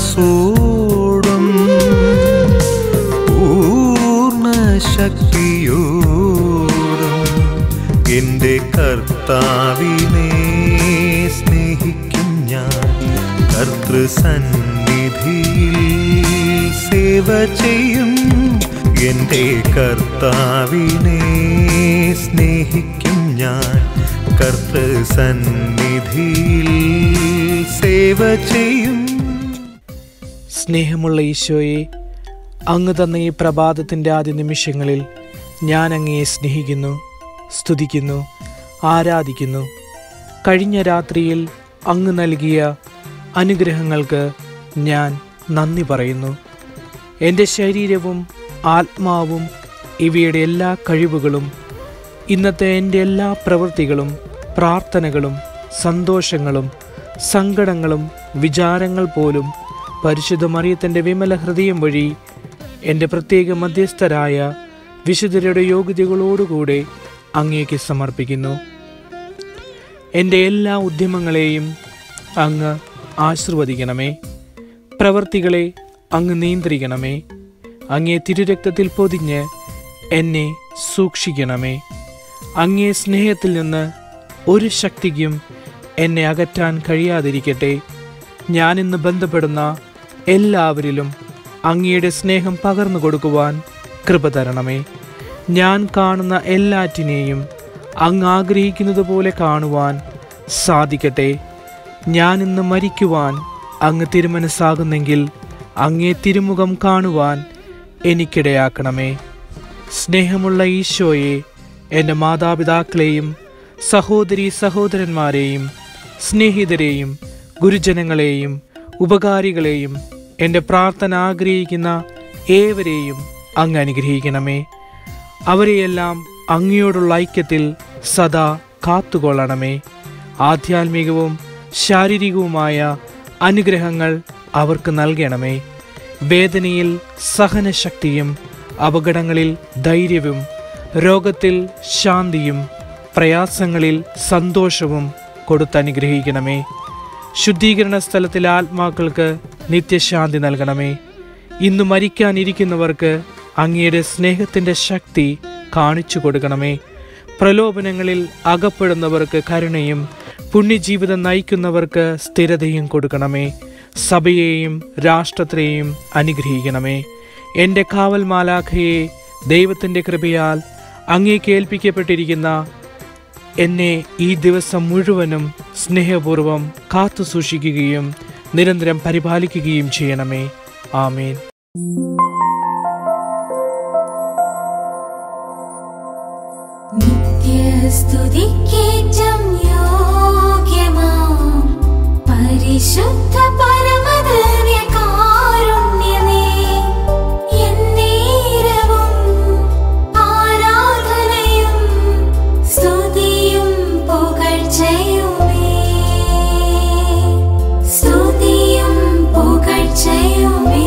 മനസ്സോടും പൂർണ്ണ ശക്തിയോടും എൻ്റെ കർത്താവിനെ സ്നേഹിക്കും ഞാൻ കർത്തൃസന്നിധിയിൽ സേവ ചെയ്യും എൻ്റെ കർത്താവിനെ സ്നേഹിക്കും ഞാൻ കർത്തൃസന്നിധിയിൽ സേവ ചെയ്യും സ്നേഹമുള്ള ഈശോയെ അങ്ങ് തന്ന ഈ പ്രഭാതത്തിൻ്റെ ആദ്യ നിമിഷങ്ങളിൽ ഞാൻ അങ്ങയെ സ്നേഹിക്കുന്നു സ്തുതിക്കുന്നു ആരാധിക്കുന്നു കഴിഞ്ഞ രാത്രിയിൽ അങ്ങ് നൽകിയ അനുഗ്രഹങ്ങൾക്ക് ഞാൻ നന്ദി പറയുന്നു എൻ്റെ ശരീരവും ആത്മാവും ഇവയുടെ എല്ലാ കഴിവുകളും ഇന്നത്തെ എൻ്റെ എല്ലാ പ്രവൃത്തികളും പ്രാർത്ഥനകളും സന്തോഷങ്ങളും സങ്കടങ്ങളും വിചാരങ്ങൾ പോലും പരിശുദ്ധ മറിയത്തിൻ്റെ വിമല ഹൃദയം വഴി എൻ്റെ പ്രത്യേക മധ്യസ്ഥരായ വിശുദ്ധരുടെ യോഗ്യതകളോടുകൂടെ അങ്ങേക്ക് സമർപ്പിക്കുന്നു എൻ്റെ എല്ലാ ഉദ്യമങ്ങളെയും അങ്ങ് ആശീർവദിക്കണമേ പ്രവർത്തികളെ അങ്ങ് നിയന്ത്രിക്കണമേ അങ്ങേ തിരുരക്തത്തിൽ പൊതിഞ്ഞ് എന്നെ സൂക്ഷിക്കണമേ അങ്ങേ സ്നേഹത്തിൽ നിന്ന് ഒരു ശക്തിക്കും എന്നെ അകറ്റാൻ കഴിയാതിരിക്കട്ടെ ഞാനിന്ന് ബന്ധപ്പെടുന്ന എല്ലാവരിലും അങ്ങയുടെ സ്നേഹം പകർന്നു കൊടുക്കുവാൻ കൃപ തരണമേ ഞാൻ കാണുന്ന എല്ലാറ്റിനെയും അങ്ങ് ആഗ്രഹിക്കുന്നത് പോലെ കാണുവാൻ സാധിക്കട്ടെ ഞാൻ ഇന്ന് മരിക്കുവാൻ അങ്ങ് തിരുമനസ്സാകുന്നെങ്കിൽ അങ്ങേ തിരുമുഖം കാണുവാൻ എനിക്കിടയാക്കണമേ സ്നേഹമുള്ള ഈശോയെ എൻ്റെ മാതാപിതാക്കളെയും സഹോദരി സഹോദരന്മാരെയും സ്നേഹിതരെയും ഗുരുജനങ്ങളെയും ഉപകാരികളെയും എൻ്റെ പ്രാർത്ഥന ആഗ്രഹിക്കുന്ന ഏവരെയും അങ്ങ് അനുഗ്രഹിക്കണമേ അവരെയെല്ലാം അങ്ങയോടുള്ള ഐക്യത്തിൽ സദാ കാത്തുകൊള്ളണമേ ആധ്യാത്മികവും ശാരീരികവുമായ അനുഗ്രഹങ്ങൾ അവർക്ക് നൽകണമേ വേദനയിൽ സഹനശക്തിയും അപകടങ്ങളിൽ ധൈര്യവും രോഗത്തിൽ ശാന്തിയും പ്രയാസങ്ങളിൽ സന്തോഷവും കൊടുത്തനുഗ്രഹിക്കണമേ ശുദ്ധീകരണ സ്ഥലത്തിലെ ആത്മാക്കൾക്ക് നിത്യശാന്തി നൽകണമേ ഇന്ന് മരിക്കാനിരിക്കുന്നവർക്ക് അങ്ങയുടെ സ്നേഹത്തിൻ്റെ ശക്തി കാണിച്ചു കൊടുക്കണമേ പ്രലോഭനങ്ങളിൽ അകപ്പെടുന്നവർക്ക് കരുണയും പുണ്യജീവിതം നയിക്കുന്നവർക്ക് സ്ഥിരതയും കൊടുക്കണമേ സഭയെയും രാഷ്ട്രത്തെയും അനുഗ്രഹിക്കണമേ എൻ്റെ കാവൽ മാലാഖയെ ദൈവത്തിൻ്റെ കൃപയാൽ അങ്ങേക്ക് ഏൽപ്പിക്കപ്പെട്ടിരിക്കുന്ന എന്നെ ഈ ദിവസം മുഴുവനും സ്നേഹപൂർവം കാത്തു സൂക്ഷിക്കുകയും നിരന്തരം പരിപാലിക്കുകയും ചെയ്യണമേ ആമേൻ നിത്യസ്തുതിക്കേറ്റം യോഗ്യമാം പരിശുദ്ധ പരമധന്യകാരുണ്യമേ എന്നേരവും ആരാധനയും സ്തുതിയും പുകഴ്ചയുമേ സ്തുതിയും പുകഴ്ചയുമേ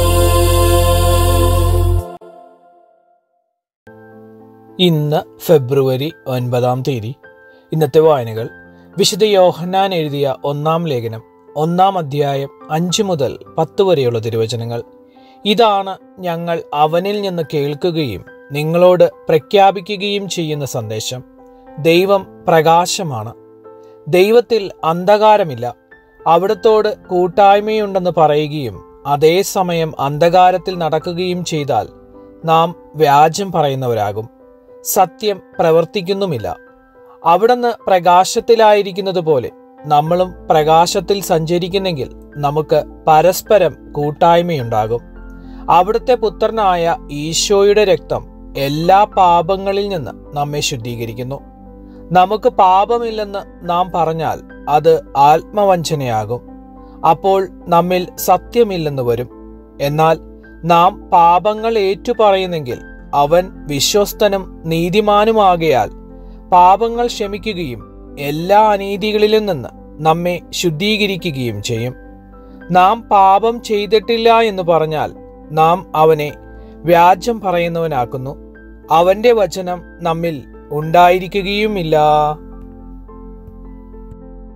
ഇന്ന് ഫെബ്രുവരി ഒൻപതാം തീയതി ഇന്നത്തെ വായനകൾ വിശുദ്ധ യോഹന്നാൻ എഴുതിയ ഒന്നാം ലേഖനം ഒന്നാം അധ്യായം അഞ്ച് മുതൽ പത്ത് വരെയുള്ള തിരുവചനങ്ങൾ ഇതാണ് ഞങ്ങൾ അവനിൽ നിന്ന് കേൾക്കുകയും നിങ്ങളോട് പ്രഖ്യാപിക്കുകയും ചെയ്യുന്ന സന്ദേശം ദൈവം പ്രകാശമാണ് ദൈവത്തിൽ അന്ധകാരമില്ല അവിടത്തോട് കൂട്ടായ്മയുണ്ടെന്ന് പറയുകയും അതേസമയം അന്ധകാരത്തിൽ നടക്കുകയും ചെയ്താൽ നാം വ്യാജം പറയുന്നവരാകും സത്യം പ്രവർത്തിക്കുന്നുമില്ല അവിടുന്ന് പ്രകാശത്തിലായിരിക്കുന്നത് പോലെ നമ്മളും പ്രകാശത്തിൽ സഞ്ചരിക്കുന്നെങ്കിൽ നമുക്ക് പരസ്പരം കൂട്ടായ്മയുണ്ടാകും അവിടുത്തെ പുത്രനായ ഈശോയുടെ രക്തം എല്ലാ പാപങ്ങളിൽ നിന്ന് നമ്മെ ശുദ്ധീകരിക്കുന്നു നമുക്ക് പാപമില്ലെന്ന് നാം പറഞ്ഞാൽ അത് ആത്മവഞ്ചനയാകും അപ്പോൾ നമ്മിൽ സത്യമില്ലെന്ന് വരും എന്നാൽ നാം പാപങ്ങൾ ഏറ്റുപറയുന്നെങ്കിൽ അവൻ വിശ്വസ്തനും നീതിമാനുമാകയാൽ പാപങ്ങൾ ക്ഷമിക്കുകയും എല്ലാ അനീതികളിലും നിന്ന് നമ്മെ ശുദ്ധീകരിക്കുകയും ചെയ്യും നാം പാപം ചെയ്തിട്ടില്ല എന്ന് പറഞ്ഞാൽ നാം അവനെ വ്യാജം പറയുന്നവനാക്കുന്നു അവന്റെ വചനം നമ്മിൽ ഉണ്ടായിരിക്കുകയുമില്ല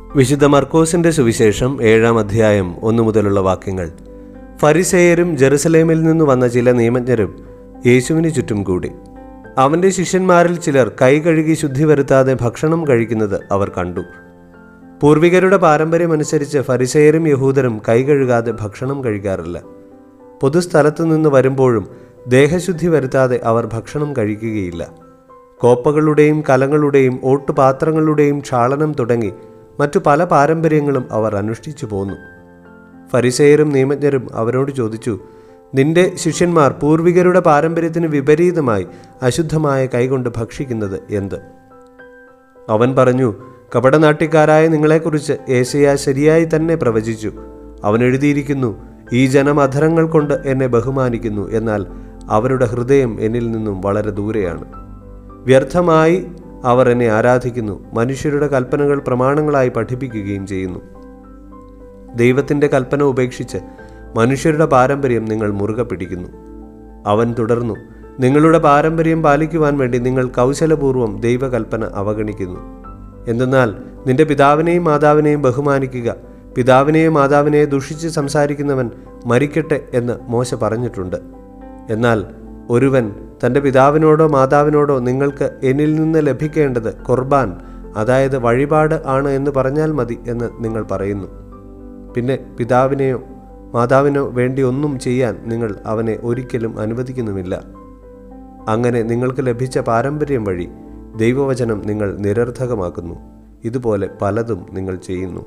വിശുദ്ധ മർക്കോസിന്റെ സുവിശേഷം ഏഴാം അധ്യായം ഒന്നു മുതലുള്ള വാക്യങ്ങൾ ഫരിസേയരും ജെറുസലേമിൽ നിന്ന് വന്ന ചില നിയമജ്ഞരും യേശുവിന് ചുറ്റും കൂടി അവന്റെ ശിഷ്യന്മാരിൽ ചിലർ കൈ കഴുകി ശുദ്ധി വരുത്താതെ ഭക്ഷണം കഴിക്കുന്നത് അവർ കണ്ടു പൂർവികരുടെ പാരമ്പര്യമനുസരിച്ച് ഫരിസേയരും യഹൂദരും കൈ കഴുകാതെ ഭക്ഷണം കഴിക്കാറില്ല പൊതുസ്ഥലത്തു നിന്ന് വരുമ്പോഴും ദേഹശുദ്ധി വരുത്താതെ അവർ ഭക്ഷണം കഴിക്കുകയില്ല കോപ്പകളുടെയും കലങ്ങളുടെയും ഓട്ടുപാത്രങ്ങളുടെയും ക്ഷാളനം തുടങ്ങി മറ്റു പല പാരമ്പര്യങ്ങളും അവർ അനുഷ്ഠിച്ചു പോന്നു ഫരിസേയരും നിയമജ്ഞരും അവരോട് ചോദിച്ചു നിന്റെ ശിഷ്യന്മാർ പൂർവികരുടെ പാരമ്പര്യത്തിന് വിപരീതമായി അശുദ്ധമായ കൈകൊണ്ട് ഭക്ഷിക്കുന്നത് എന്ത് അവൻ പറഞ്ഞു കപടനാട്യക്കാരായ നിങ്ങളെക്കുറിച്ച് ഏശയ ശരിയായി തന്നെ പ്രവചിച്ചു അവൻ എഴുതിയിരിക്കുന്നു ഈ ജനം അധരങ്ങൾ കൊണ്ട് എന്നെ ബഹുമാനിക്കുന്നു എന്നാൽ അവരുടെ ഹൃദയം എന്നിൽ നിന്നും വളരെ ദൂരെയാണ് വ്യർത്ഥമായി അവർ എന്നെ ആരാധിക്കുന്നു മനുഷ്യരുടെ കൽപ്പനകൾ പ്രമാണങ്ങളായി പഠിപ്പിക്കുകയും ചെയ്യുന്നു ദൈവത്തിൻ്റെ കൽപ്പന ഉപേക്ഷിച്ച് മനുഷ്യരുടെ പാരമ്പര്യം നിങ്ങൾ മുറുകെ പിടിക്കുന്നു അവൻ തുടർന്നു നിങ്ങളുടെ പാരമ്പര്യം പാലിക്കുവാൻ വേണ്ടി നിങ്ങൾ കൗശലപൂർവ്വം ദൈവകൽപ്പന അവഗണിക്കുന്നു എന്തെന്നാൽ നിന്റെ പിതാവിനെയും മാതാവിനെയും ബഹുമാനിക്കുക പിതാവിനെയും മാതാവിനെയും ദുഷിച്ച് സംസാരിക്കുന്നവൻ മരിക്കട്ടെ എന്ന് മോശ പറഞ്ഞിട്ടുണ്ട് എന്നാൽ ഒരുവൻ തൻ്റെ പിതാവിനോടോ മാതാവിനോടോ നിങ്ങൾക്ക് എന്നിൽ നിന്ന് ലഭിക്കേണ്ടത് കുർബാൻ അതായത് വഴിപാട് ആണ് എന്ന് പറഞ്ഞാൽ മതി എന്ന് നിങ്ങൾ പറയുന്നു പിന്നെ പിതാവിനെയോ മാതാവിനോ വേണ്ടി ഒന്നും ചെയ്യാൻ നിങ്ങൾ അവനെ ഒരിക്കലും അനുവദിക്കുന്നുമില്ല അങ്ങനെ നിങ്ങൾക്ക് ലഭിച്ച പാരമ്പര്യം വഴി ദൈവവചനം നിങ്ങൾ നിരർത്ഥകമാക്കുന്നു ഇതുപോലെ പലതും നിങ്ങൾ ചെയ്യുന്നു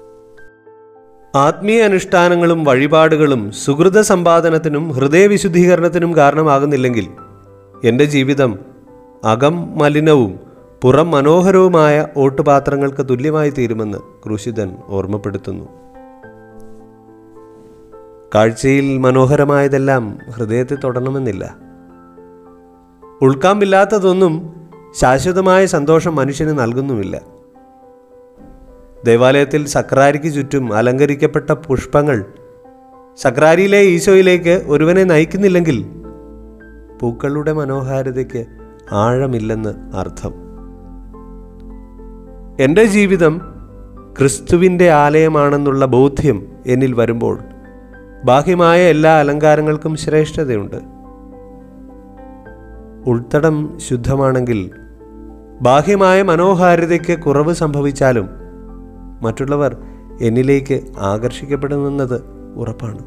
ആത്മീയ അനുഷ്ഠാനങ്ങളും വഴിപാടുകളും സുഹൃത സമ്പാദനത്തിനും ഹൃദയവിശുദ്ധീകരണത്തിനും കാരണമാകുന്നില്ലെങ്കിൽ എൻ്റെ ജീവിതം അകം മലിനവും പുറം മനോഹരവുമായ ഓട്ടുപാത്രങ്ങൾക്ക് തുല്യമായി തീരുമെന്ന് ക്രൂശിതൻ ഓർമ്മപ്പെടുത്തുന്നു കാഴ്ചയിൽ മനോഹരമായതെല്ലാം ഹൃദയത്തെ തൊടണമെന്നില്ല ഉൾക്കാമ്പില്ലാത്തതൊന്നും ശാശ്വതമായ സന്തോഷം മനുഷ്യന് നൽകുന്നുമില്ല ദേവാലയത്തിൽ സക്രാരിക്ക് ചുറ്റും അലങ്കരിക്കപ്പെട്ട പുഷ്പങ്ങൾ സക്രാരിയിലെ ഈശോയിലേക്ക് ഒരുവനെ നയിക്കുന്നില്ലെങ്കിൽ പൂക്കളുടെ മനോഹാരിതയ്ക്ക് ആഴമില്ലെന്ന് അർത്ഥം എൻ്റെ ജീവിതം ക്രിസ്തുവിൻ്റെ ആലയമാണെന്നുള്ള ബോധ്യം എന്നിൽ വരുമ്പോൾ ബാഹ്യമായ എല്ലാ അലങ്കാരങ്ങൾക്കും ശ്രേഷ്ഠതയുണ്ട് ഉൾത്തടം ശുദ്ധമാണെങ്കിൽ ബാഹ്യമായ മനോഹാരിതയ്ക്ക് കുറവ് സംഭവിച്ചാലും മറ്റുള്ളവർ എന്നിലേക്ക് ആകർഷിക്കപ്പെടുമെന്നത് ഉറപ്പാണ്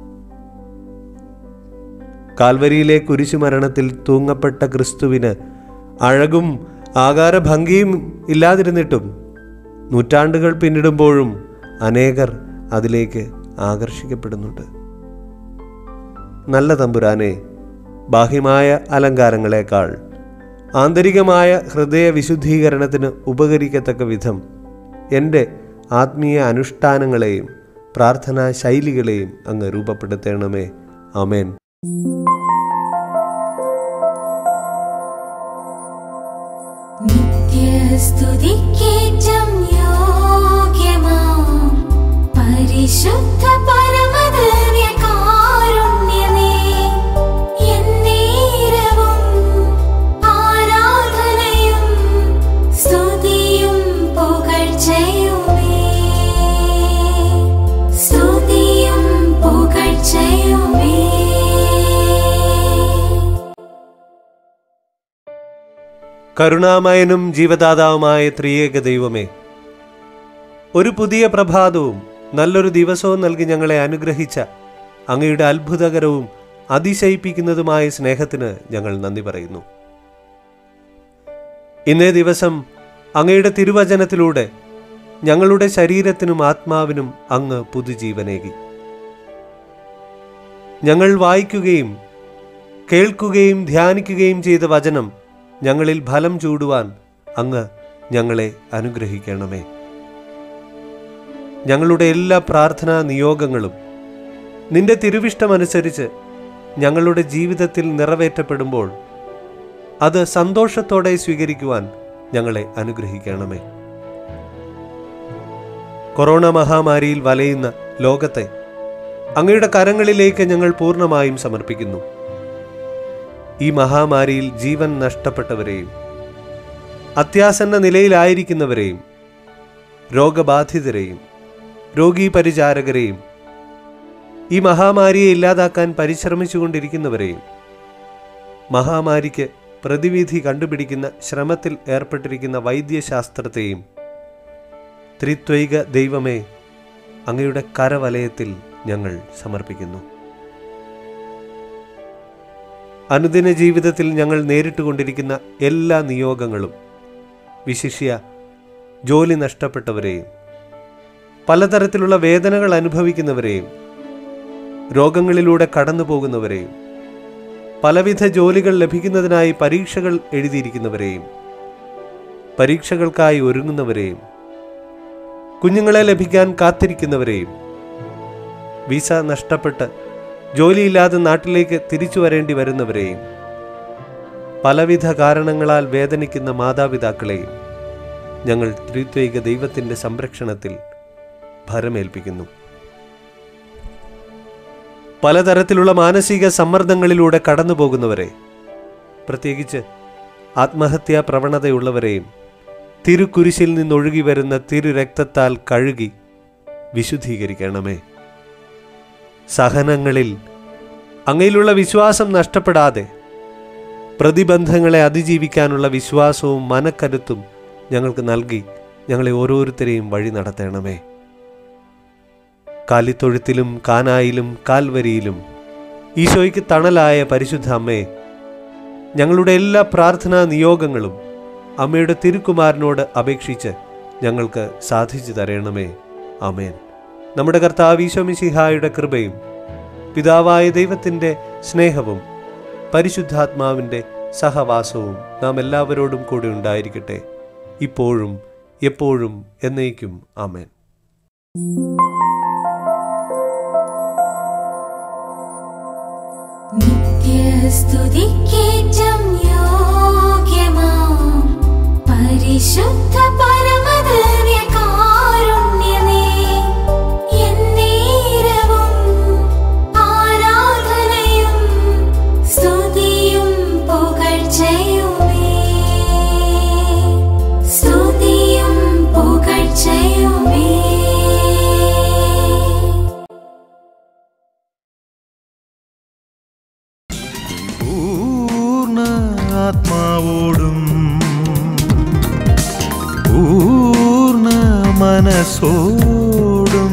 കാൽവരിയിലെ കുരിശുമരണത്തിൽ തൂങ്ങപ്പെട്ട ക്രിസ്തുവിന് അഴകും ആകാരഭംഗിയും ഇല്ലാതിരുന്നിട്ടും നൂറ്റാണ്ടുകൾ പിന്നിടുമ്പോഴും അനേകർ അതിലേക്ക് ആകർഷിക്കപ്പെടുന്നുണ്ട് നല്ല തമ്പുരാനെ ബാഹ്യമായ അലങ്കാരങ്ങളെക്കാൾ ആന്തരികമായ ഹൃദയ വിശുദ്ധീകരണത്തിന് ഉപകരിക്കത്തക്ക വിധം എൻ്റെ ആത്മീയ അനുഷ്ഠാനങ്ങളെയും പ്രാർത്ഥനാ ശൈലികളെയും അങ്ങ് രൂപപ്പെടുത്തണമേ അമേൻ നിത്യസ്തുതിക്കേറ്റം യോഗ്യമാം പരിശുദ്ധ പരമദിവ്യകാരുണ്യമേ, എന്നേരവും ആരാധനയും സ്തുതിയും പുകഴ്ചയുമേ. സ്തുതിയും പുകഴ്ചയുമേ കരുണാമയനും ജീവദാതാവുമായ ത്രിയേക ദൈവമേ ഒരു പുതിയ പ്രഭാതവും നല്ലൊരു ദിവസവും നൽകി ഞങ്ങളെ അനുഗ്രഹിച്ച അങ്ങയുടെ അത്ഭുതകരവും അതിശയിപ്പിക്കുന്നതുമായ സ്നേഹത്തിന് ഞങ്ങൾ നന്ദി പറയുന്നു ഇന്നേ ദിവസം അങ്ങയുടെ തിരുവചനത്തിലൂടെ ഞങ്ങളുടെ ശരീരത്തിനും ആത്മാവിനും അങ്ങ് പുതുജീവനേകി ഞങ്ങൾ വായിക്കുകയും കേൾക്കുകയും ധ്യാനിക്കുകയും ചെയ്ത വചനം ഞങ്ങളിൽ ഫലം ചൂടുവാൻ അങ്ങ് ഞങ്ങളെ അനുഗ്രഹിക്കണമേ ഞങ്ങളുടെ എല്ലാ പ്രാർത്ഥനാ നിയോഗങ്ങളും നിന്റെ തിരുവിഷ്ടമനുസരിച്ച് ഞങ്ങളുടെ ജീവിതത്തിൽ നിറവേറ്റപ്പെടുമ്പോൾ അത് സന്തോഷത്തോടെ സ്വീകരിക്കുവാൻ ഞങ്ങളെ അനുഗ്രഹിക്കണമേ കൊറോണ മഹാമാരിയിൽ വലയുന്ന ലോകത്തെ അങ്ങയുടെ കരങ്ങളിലേക്ക് ഞങ്ങൾ പൂർണ്ണമായും സമർപ്പിക്കുന്നു ഈ മഹാമാരിയിൽ ജീവൻ നഷ്ടപ്പെട്ടവരെയും അത്യാസന്ന നിലയിലായിരിക്കുന്നവരെയും രോഗബാധിതരെയും രോഗീ പരിചാരകരെയും ഈ മഹാമാരിയെ ഇല്ലാതാക്കാൻ പരിശ്രമിച്ചുകൊണ്ടിരിക്കുന്നവരെയും മഹാമാരിക്ക് പ്രതിവിധി കണ്ടുപിടിക്കുന്ന ശ്രമത്തിൽ ഏർപ്പെട്ടിരിക്കുന്ന വൈദ്യശാസ്ത്രത്തെയും ത്രിത്വൈക ദൈവമേ അങ്ങയുടെ കരവലയത്തിൽ ഞങ്ങൾ സമർപ്പിക്കുന്നു അനുദിന ജീവിതത്തിൽ ഞങ്ങൾ നേരിട്ടുകൊണ്ടിരിക്കുന്ന എല്ലാ നിയോഗങ്ങളും വിശിഷ്യ ജോലി നഷ്ടപ്പെട്ടവരെയും പലതരത്തിലുള്ള വേദനകൾ അനുഭവിക്കുന്നവരെയും രോഗങ്ങളിലൂടെ കടന്നു പോകുന്നവരെയും പലവിധ ജോലികൾ ലഭിക്കുന്നതിനായി പരീക്ഷകൾ എഴുതിയിരിക്കുന്നവരെയും പരീക്ഷകൾക്കായി ഒരുങ്ങുന്നവരെയും കുഞ്ഞുങ്ങളെ ലഭിക്കാൻ കാത്തിരിക്കുന്നവരെയും വിസ നഷ്ടപ്പെട്ട് ജോലിയില്ലാതെ നാട്ടിലേക്ക് തിരിച്ചു വരേണ്ടി വരുന്നവരെയും പലവിധ കാരണങ്ങളാൽ വേദനിക്കുന്ന മാതാപിതാക്കളെയും ഞങ്ങൾ ത്രിത്വൈക ദൈവത്തിൻ്റെ സംരക്ഷണത്തിൽ ഭരമേൽപ്പിക്കുന്നു പലതരത്തിലുള്ള മാനസിക സമ്മർദ്ദങ്ങളിലൂടെ കടന്നു പോകുന്നവരെ പ്രത്യേകിച്ച് ആത്മഹത്യാ പ്രവണതയുള്ളവരെയും തിരുക്കുരിശിൽ നിന്നൊഴുകി വരുന്ന തിരുരക്തത്താൽ കഴുകി വിശുദ്ധീകരിക്കണമേ സഹനങ്ങളിൽ അങ്ങയിലുള്ള വിശ്വാസം നഷ്ടപ്പെടാതെ പ്രതിബന്ധങ്ങളെ അതിജീവിക്കാനുള്ള വിശ്വാസവും മനക്കരുത്തും ഞങ്ങൾക്ക് നൽകി ഞങ്ങളെ ഓരോരുത്തരെയും വഴി നടത്തണമേ കാലിത്തൊഴുത്തിലും കാനായിലും കാൽവരിയിലും ഈശോയ്ക്ക് തണലായ പരിശുദ്ധ അമ്മേ ഞങ്ങളുടെ എല്ലാ പ്രാർത്ഥനാ നിയോഗങ്ങളും അമ്മയുടെ തിരുക്കുമാരനോട് അപേക്ഷിച്ച് ഞങ്ങൾക്ക് സാധിച്ചു തരണമേ ആമേൻ നമ്മുടെ കർത്താവ് ഈശോമിശിഹായുടെ കൃപയും പിതാവായ ദൈവത്തിൻ്റെ സ്നേഹവും പരിശുദ്ധാത്മാവിൻ്റെ സഹവാസവും നാം എല്ലാവരോടും കൂടി ഉണ്ടായിരിക്കട്ടെ ഇപ്പോഴും എപ്പോഴും എന്നേക്കും ആമേൻ നിത്യസ്തുതിക്കേറ്റം യോഗ്യമാം പരിശുദ്ധ പരമദിവ്യകാരുണ്യമേ, എന്നേരവും ആരാധനയും സ്തുതിയും പുകഴ്ചയുമേ. സ്തുതിയും പുകഴ്ചയുമേ പൂർണ്ണ ആത്മാവോടും പൂർണ്ണ മനസ്സോടും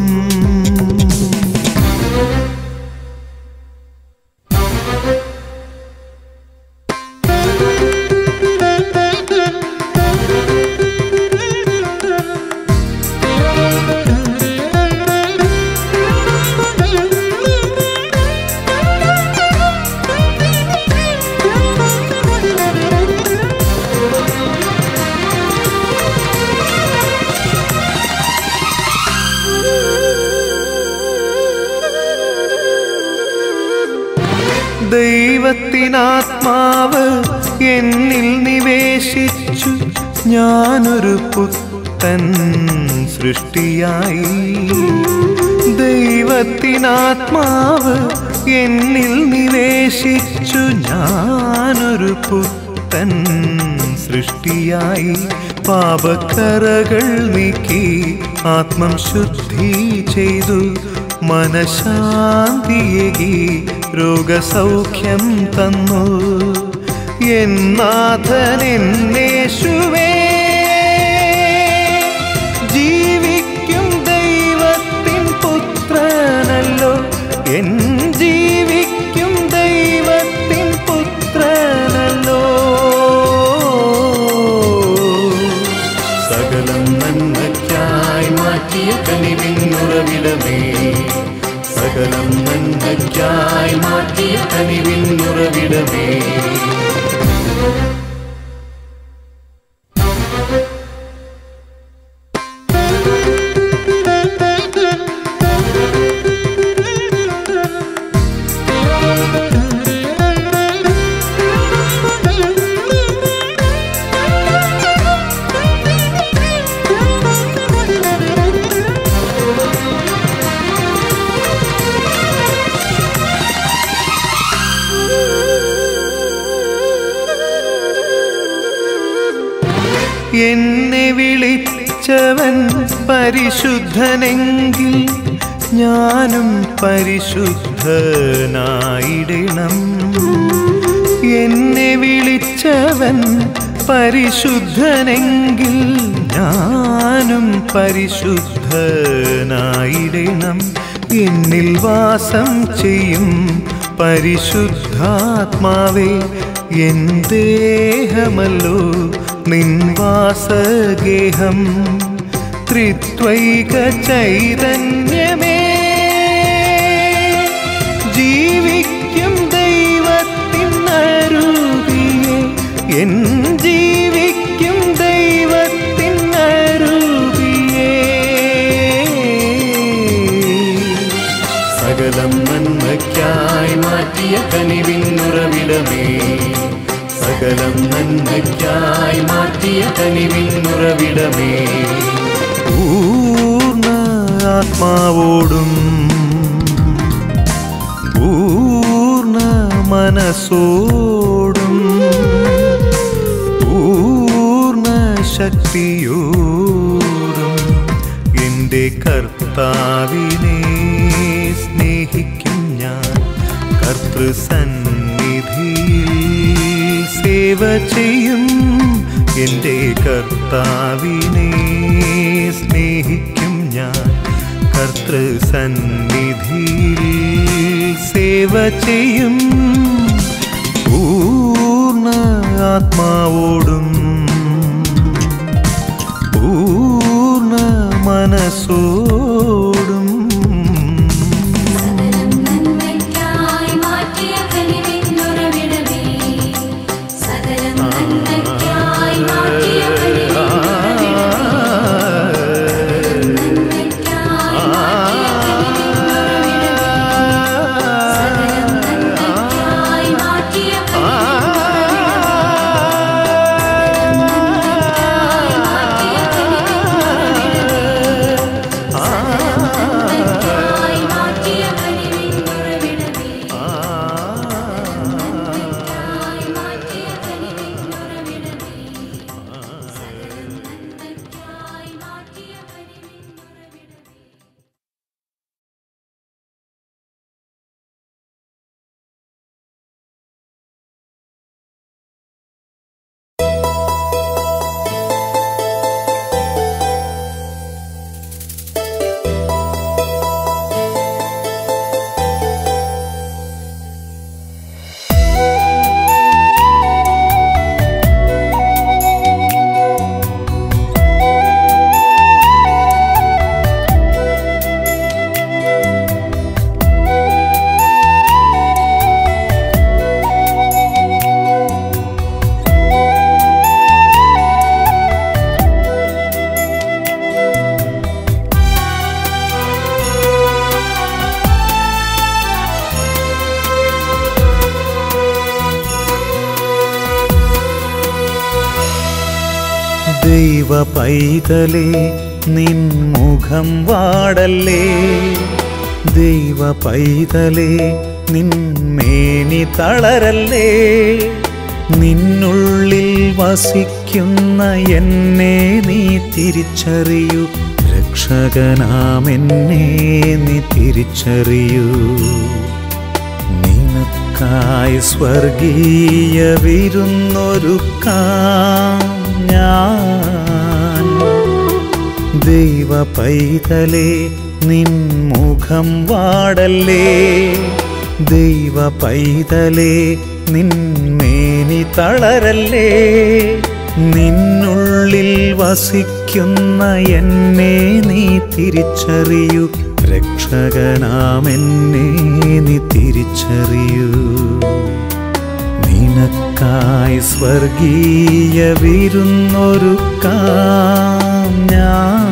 ദൈവത്തിനാത്മാവ് എന്നിൽ നിവേശിച്ചു ഞാനൊരു പുത്തൻ സൃഷ്ടിയായി ദൈവത്തിനാത്മാവ് എന്നിൽ നിവേശിച്ചു ഞാനൊരു പുത്തൻ സൃഷ്ടിയായി പാപക്കറകൾ നീക്കി ആത്മം ശുദ്ധി ചെയ്തു മനശാന്തിയേകി രോഗസൗഖ്യം തന്നു എന്നാഥൻ എന്നേശുവേ ജീവിക്കും ദൈവത്തിൻ പുത്രനല്ലോ എൻ ജീവിക്കും ദൈവത്തിൻ പുത്രനല്ലോ സകലം നന്മയ്ക്കായി മാറ്റിയ കനിവിന്നുറവിടമേ സകലം നന്മയ്ക്കായി മാറ്റിയ കനിവിന്നുറവിടമേ എന്നെ വിളിച്ച വിളിച്ചവൻ പരിശുദ്ധനെങ്കിൽ ഞാനും പരിശുദ്ധനായിടണം എന്നെ വിളിച്ചവൻ പരിശുദ്ധനെങ്കിൽ ഞാനും പരിശുദ്ധനായിടണം എന്നിൽ വാസം ചെയ്യും പരിശുദ്ധാത്മാവേ എൻ ദേഹമല്ലോ നിൻ വാസഗേഹം ത്രിത്വൈക ചൈതന്യമേ ജീവിക്കും ദൈവത്തിൻ അരുവിയെ എൻ ജീവിക്കും ദൈവത്തിൻ അരുവിയെ സകലം നന്മയ്ക്കായി മാറ്റിയ കനിവിന്നുറവിടമേ സകലം നന്മയ്ക്കായി മാറ്റിയ കനിവിന്നുറവിടമേ പൂർണ്ണ ആത്മാവോടും പൂർണ്ണ മനസ്സോടും പൂർണ്ണ ശക്തിയോടും എൻ്റെ കർത്താവിനെ സ്നേഹിക്കും ഞാൻ കർത്തൃസന്നിധിയിൽ സേവ ചെയ്യും എൻ്റെ കർത്താവിനെ സ്നേഹിക്കും ഞാൻ കർത്തൃസന്നിധിയിൽ സേവ ചെയ്യും പൂർണ്ണ ആത്മാവോടും പൂർണ്ണ മനസ്സോടും സകലം നന്മയ്ക്കായി മാറ്റിയ കനിവിന്നുറവിടമേ സകലം നന്മയ്ക്കായി മാറ്റിയ കനിവിന്നുറവിടമേ നന്മയ്ക്കായി മാറ്റിയ കനിവിന്നുറവിടമേ സകലം നന്മയ്ക്കായി മാറ്റിയ നന്മയ്ക്കായി മാറ്റിയ കനിവിന്നുറവിടമേ നന്മയ്ക്കായി മാറ്റിയ കനിവിന്നുറവിടമേ സകലം നന്മയ്ക്കായി മാറ്റിയ കനിവിന്നുറവിടമേ ദൈവ പൈതലേ നിൻ മുഖം വാടല്ലേ ദൈവ പൈതലേ നിൻ മേനി തളരല്ലേ നിന്നുള്ളിൽ വസിക്കുന്ന എന്നെ നീ തിരിച്ചറിയൂ രക്ഷകനാമെന്നെ നീ തിരിച്ചറിയൂ നിനക്കായി സ്വർഗീയ വിരുന്നൊരുക്കാം ഞാൻ ദൈവ പൈതലേ നിൻ മുഖം വാടല്ലേ ദൈവ പൈതലേ നിൻ മേനി തളരല്ലേ നിന്നുള്ളിൽ വസിക്കുന്ന എന്നെ നീ തിരിച്ചറിയൂ രക്ഷകനാമെന്നെ നീ തിരിച്ചറിയൂ നിനക്കായി സ്വർഗീയ വിരുന്നൊരുക്കാം ഞാൻ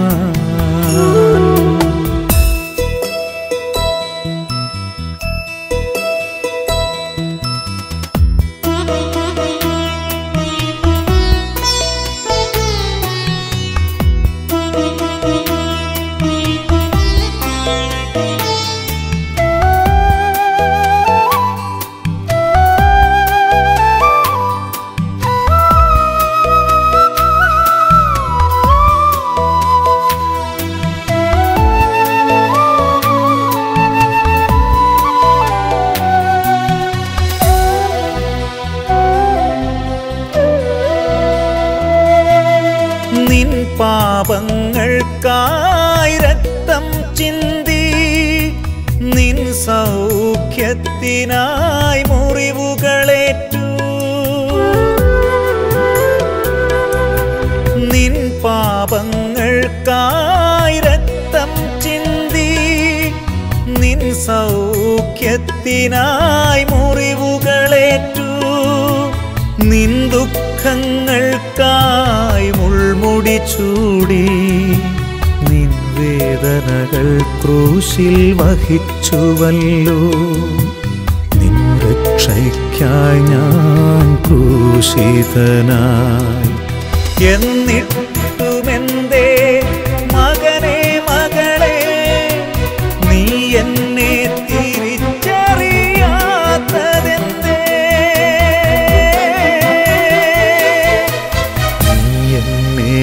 പാപങ്ങൾക്കായി രക്തം ചിന്തി നിൻ സൗഖ്യത്തിനായി മുറിവുകളേറ്റു നിൻ പാപങ്ങൾക്കായി രക്തം ചിന്തി നിൻ സൗഖ്യത്തിനായി മുറിവുകളേറ്റു നിൻ ദുഃഖങ്ങൾക്കായി മുൾമുടി ചൂടി നിൻ വേദനകൾ ക്രൂശിൽ വഹിച്ചുവല്ലോ നിൻ രക്ഷയ്ക്കായി ഞാൻ ക്രൂശിതനായി എന്നിട്ടുമെന്തേ മകനെ മകളെ നീ എന്നെ തിരിച്ചറിയാത്തതെന്തേ നീ എന്നെ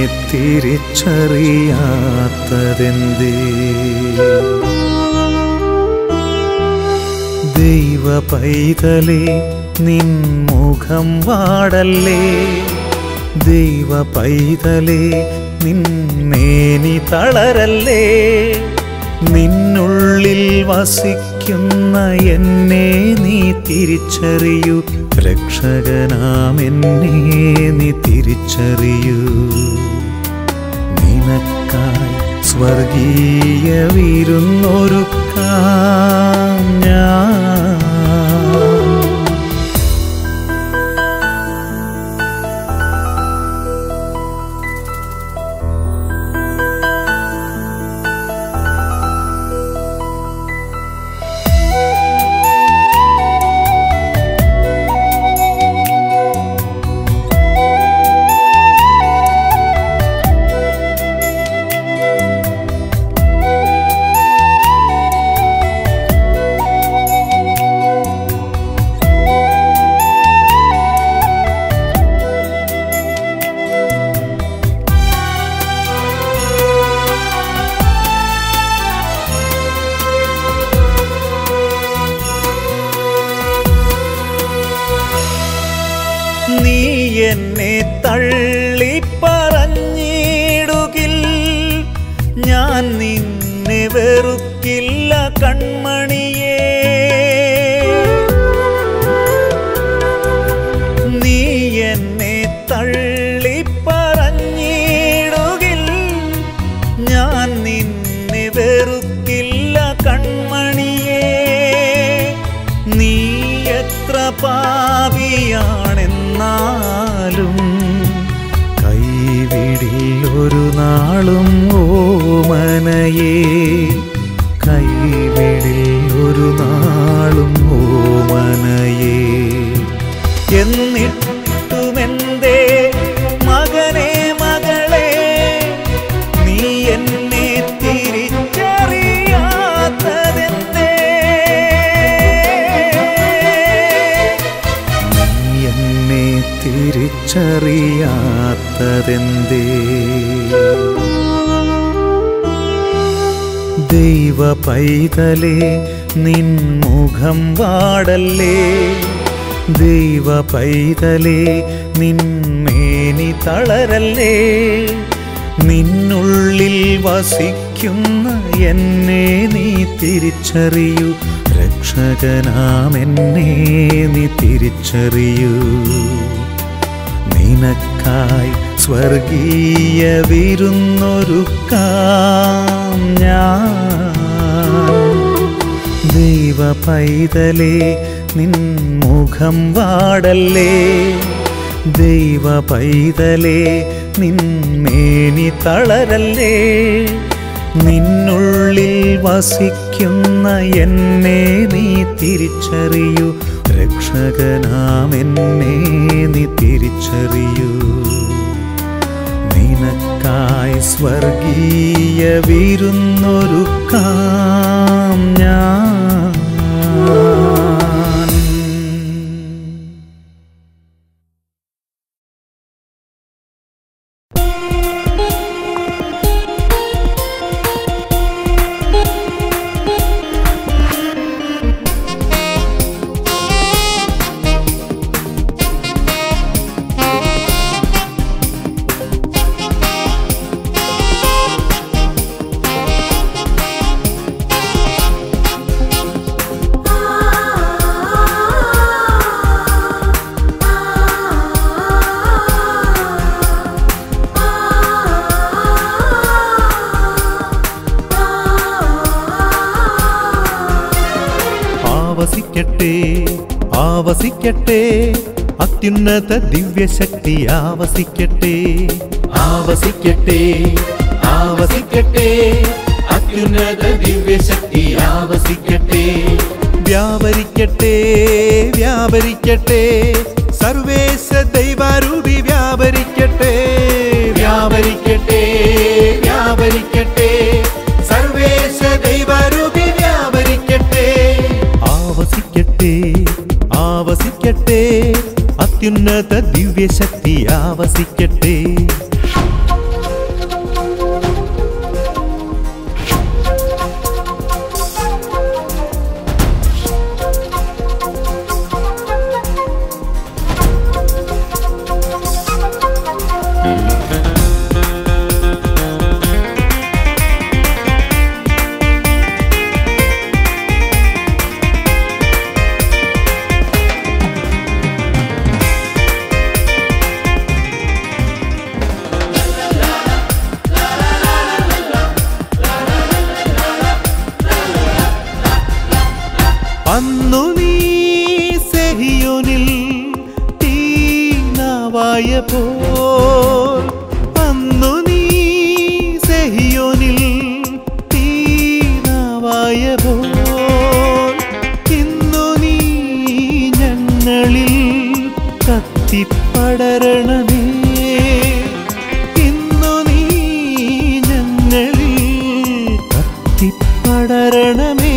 തിരിച്ചറിയാത്തതെന്തേ ദൈവ പൈതലേ നിൻ മുഖം വാടല്ലേ ദൈവ പൈതലേ നിന്നേനി തളരല്ലേ നിന്നുള്ളിൽ വസിക്കുന്ന എന്നെ നീ തിരിച്ചറിയൂ രക്ഷകനാം എന്നെ നീ തിരിച്ചറിയൂ നിനക്കായി സ്വർഗീയ വിരുന്നൊരുക്കാം ഞാൻ നീ എന്നെ തള്ളി പറഞ്ഞിടുകിൽ ഞാൻ നിന്നെ വെറുക്കില്ല കൺമണിയേ നീ എന്നെ തള്ളി പറഞ്ഞിടുകിൽ ഞാൻ നിന്നെ വെറുക്കില്ല കൺമണിയേ നീ എത്ര പാപിയാണെന്നാലും കൈവിടിൽ ഒരു നാളും ഓമനയേ കൈവിടിൽ ഒരു നാളും ഓമനയേ എന്നിട്ടുമെന്തേ മകനെ മകളെ നീ എന്നെ തിരിച്ചറിയാത്തതെന്തേ നീ എന്നെ തിരിച്ചറിയാത്തതെന്തേ ദൈവ പൈതലേ നിൻ മുഖം വാടല്ലേ ദൈവ പൈതലേ നിന്നേനി തളരല്ലേ നിന്നുള്ളിൽ വസിക്കുന്ന എന്നെ നീ തിരിച്ചറിയൂ രക്ഷകനാം എന്നെ നീ തിരിച്ചറിയൂ നിനക്കായി സ്വർഗീയ വിരുന്നൊരുക്കാം ഞാൻ ദൈവ പൈതലേ നിൻ മുഖം വാടല്ലേ ദൈവ പൈതലേ നിന്നേനി തളരല്ലേ നിന്നുള്ളിൽ വസിക്കുന്ന എന്നെ നീ തിരിച്ചറിയൂ രക്ഷകനാം എന്നെ നീ തിരിച്ചറിയൂ നിനക്കായി സ്വർഗീയ വിരുന്നൊരുക്കാം ഞാൻ യേശുവേ ആവസിക്കട്ടെ ആവസിക്കട്ടെ അത്യുന്നത ദിവ്യശക്തി ആവസിക്കട്ടെ ആവസിക്കട്ടെ ആവസിക്കട്ടെ അത്യുന്നത ദിവ്യശക്തി ആവസിക്കട്ടെ വ്യാപരിക്കട്ടെ വ്യാപരിക്കട്ടെ സർവേശ ദൈവാരൂപി വ്യാപരിക്കട്ടെ വ്യാപരിക്കട്ടെ വ്യാപരിക്കട്ടെ സർവേശ ദൈവരൂപി വ്യാപരിക്കട്ടെ ആവസിക്കട്ടെ ആവസിക്കട്ടെ അത്യുന്നത ദിവ്യശക്തി ആവസിക്കട്ടെ അന്നു നീ സെഹിയോനിൽ തീനാവായ പോൽ അന്നു നീ സെഹിയോനിൽ തീനാവായ പോൽ ഇന്നു നീ ഞങ്ങളിൽ കത്തിപ്പടരണമേ ഇന്നു നീ ഞങ്ങളിൽ കത്തിപ്പടരണമേ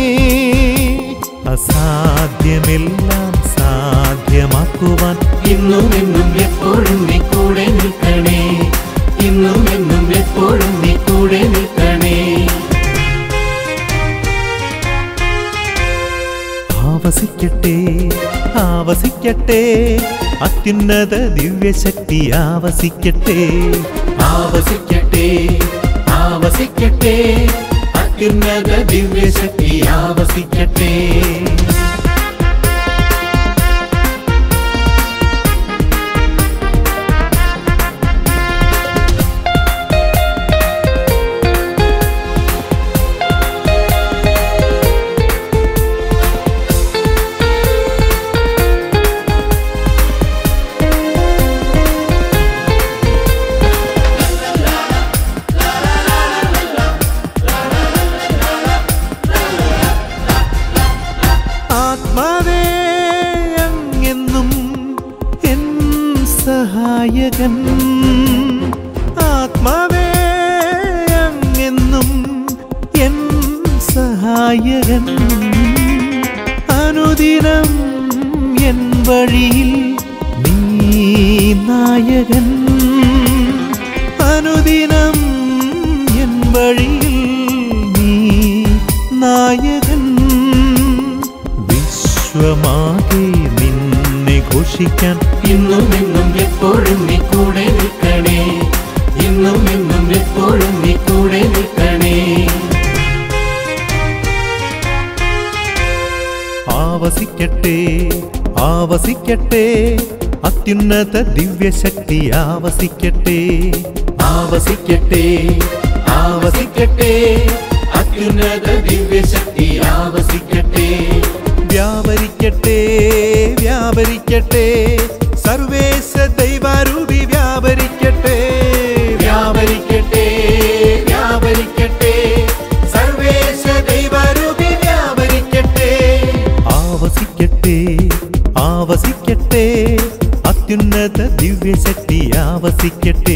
അസാധ്യമെല്ലാം സാധ്യമാക്കുവാൻ ഇന്നും എന്നും എപ്പോഴും നീ കൂടെ നിൽക്കണേ ഇന്നും എന്നും എപ്പോഴും നീ കൂടെ നിൽക്കണേ ആവസിക്കട്ടെ ആവസിക്കട്ടെ അത്യുന്നത ദിവ്യശക്തി ആവസിക്കട്ടെ ആവസിക്കട്ടെ ആവസിക്കട്ടെ അത്യുന്നത ദിവ്യശക്തി ആവസിക്കട്ടെ ആത്മാവേ അങ്ങെന്നും എൻ സഹായകൻ ആത്മാവേ അങ്ങെന്നും എൻ സഹായകൻ അനുദിനം എൻ വഴിയിൽ നീ നായകൻ അനുദിനം എൻ വഴിയിൽ നീ നായകൻ വിശ്വമാകെ നിന്നെ ഘോഷിക്കാൻ ഇന്നും എന്നും എപ്പോഴും നീ കൂടെ നിൽക്കണേ ഇന്നും എന്നും എപ്പോഴും നീ കൂടെ നിൽക്കണേ ആവസിക്കട്ടെ ആവസിക്കട്ടെ അത്യുന്നത ദിവ്യശക്തി ആവസിക്കട്ടെ ആവസിക്കട്ടെ ആവസിക്കട്ടെ അത്യുന്നത ദിവ്യശക്തി ആവസിക്കട്ടെ വ്യാപരിക്കട്ടെ വ്യാപരിക്കട്ടെ സർവേശ ദൈവാരൂപി വ്യാപരിക്കട്ടെ വ്യാപരിക്കട്ടെ വ്യാപരിക്കട്ടെ സർവേശ ദൈവരൂപി വ്യാപരിക്കട്ടെ ആവസിക്കട്ടെ ആവസിക്കട്ടെ അത്യുന്നത ദിവ്യശക്തി ആവസിക്കട്ടെ